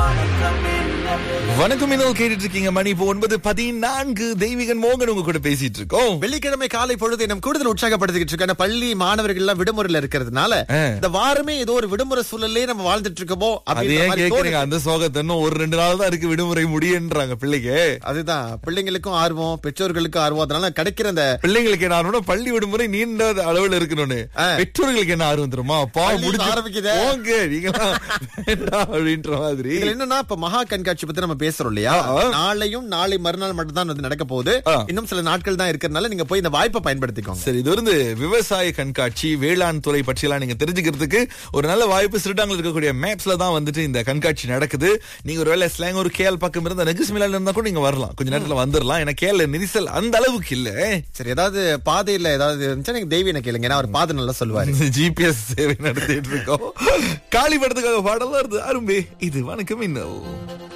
வணக்கம் இன்னும் கேட்டுட்டு இருக்கீங்க மணி இப்போ ஒன்பது பதினான்கு தெய்வீகன் மோகன் உங்க கூட பேசிட்டு இருக்கோம் வெள்ளிக்கிழமை காலை பொழுது நம்ம கூடுதல் உற்சாகப்படுத்திக்கிட்டு இருக்க பள்ளி மாணவர்கள் எல்லாம் விடுமுறையில இருக்கிறதுனால ஆ. இந்த வாரமே ஏதோ ஒரு விடுமுறை சூழல்லே நம்ம வாழ்ந்துட்டு இருக்கோமோ அது அப்படின்ற ஏன் மாதிரி கேக்குறீங்க தோணுது. அந்த சோகத்தை இன்னும் ஒரு ரெண்டு நாள் தான் இருக்கு விடுமுறை முடியுன்றாங்க பிள்ளைக்கு அதுதான் பிள்ளைங்களுக்கும் ஆர்வம் பெற்றோர்களுக்கும் ஆர்வம் அதனால கிடைக்கிற அந்த பிள்ளைங்களுக்கு என்ன ஆர்வம்னா பள்ளி விடுமுறை நீண்ட அளவுல இருக்கணும்னு ஆ. பெற்றோர்களுக்கு என்ன ஆர்வம் தெரியுமா பா பள்ளி முடிஞ்சு ஆரம்பிக்குதே. போங்க நீங்களாம் வேண்டாம் அப்படின்ற மாதிரி இதுல என்னன்னா இப்ப மகா கண்காட்சி பத்தி நம்ம பேசுறோம் இல்லையா ஆ. நாளையும் நாளை மறுநாள் மட்டும் தான் வந்து நடக்க போகுது ஆ. இன்னும் சில நாட்கள் தான் இருக்கிறதுனால நீங்க போய் இந்த வாய்ப்பை பயன்படுத்திக்கோங்க சரி இது வந்து விவசாய கண்காட்சி வேளாண் துறை பற்றி எல்லாம் நீங்க தெரிஞ்சுக்கிறதுக்கு ஒரு நல்ல வாய்ப்பு சிறுடாங்கல இருக்கக்கூடிய மேப்ஸ்ல தான் வந்துட்டு இந்த கண்காட்சி நடக்குது நீங்க ஒரு வேலை ஸ்லாங் ஒரு கேல் பக்கம் இருந்தா நெகிஸ் மிலால இருந்தா கூட நீங்க வரலாம் கொஞ்ச நேரத்துல வந்துடலாம் ஏன்னா கேல நெரிசல் அந்த அளவுக்கு இல்ல சரி ஏதாவது பாதையில ஏதாவது இருந்துச்சா நீங்க தெய்வீன கேளுங்க ஏன்னா அவர் பாதை நல்லா சொல்லுவாரு ஜிபிஎஸ் சேவை நடத்திட்டு இருக்கோம் காளி படத்துக்காக பாடலாம் இருந்து அரும்பே இது வணக்கம் இன்னும்